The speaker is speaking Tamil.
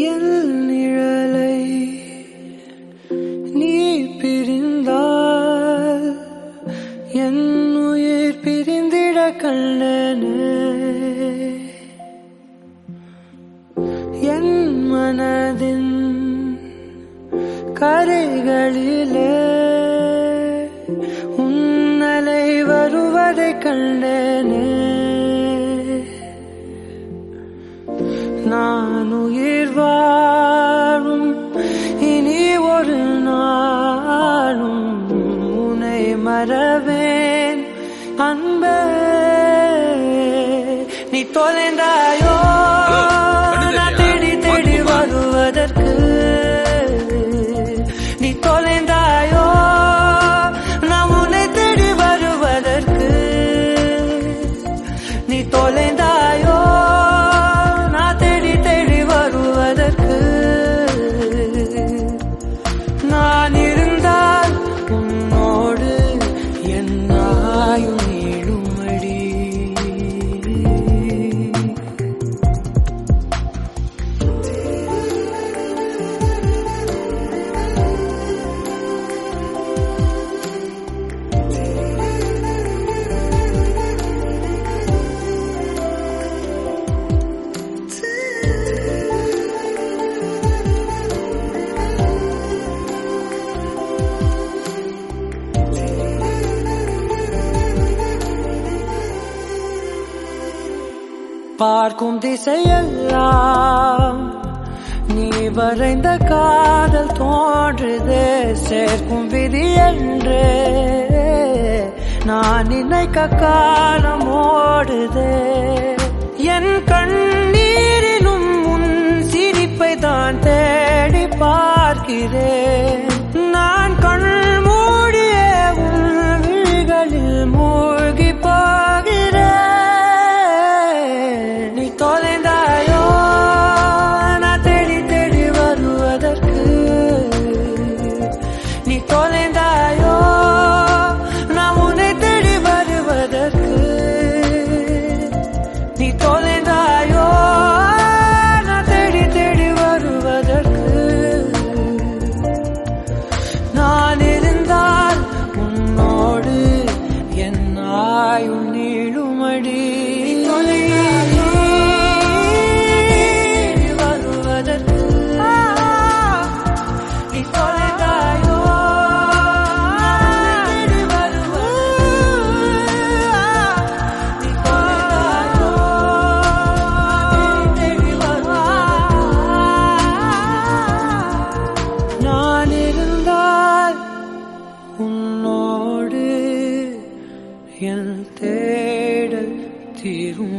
என் நிழலை நீ பிரிந்தால் என் உயிர் பிரிந்திட கண்டனே என் மனதின் கரைகளிலே உன்னலை வருவதை கண்டனே நான் உயிர் வாழும் இனி ஒரு நாளும் உனை மறவேன் அன்பே நீ தொலைந்தாயோ நான் தேடி தேடி வருவதற்கு நீ தொலைந்தாயோ நான் உன்னை தேடி வருவதற்கு நீ தொலைந்தாயோ நான் தேடி தேடி வருவதற்கு நான் இருந்தால் உன்னோடு என் ஆயுள் நீளுமடி பார்க்கும் திசையெல்லாம் நீ வரைந்த காதல் தோன்றுதே சேர்க்கும் விதி என்றே நான் நினைக்க காலம் ஓடுதே என் கண்ணீரிலும் உன் சிரிப்பை தான் தேடி பார்க்கிறேன் நான் கண் மூடிய உன் விழிகளில் மூழ்கி போகிறேன் நீ தொலைந்தாயோ நான் தேடி தேடி வருவதற்கு நீ தொலைந்தாயோ நான் உன்னை தேடி வருவதற்கு நீ தொலைந்தாயோ நான் தேடி தேடி வருவதற்கு நான் இருந்தால் உன்னோடு என் ஆயுள் நீளுமடி வருவதற்கு நீ தொலைந்தாயோ தேடி வருவதற்கு நீ தொலைந்தாயோ தேடி வருவதற்கு நான் இருந்தால் உன்னோடு என் தேடல் தீரும்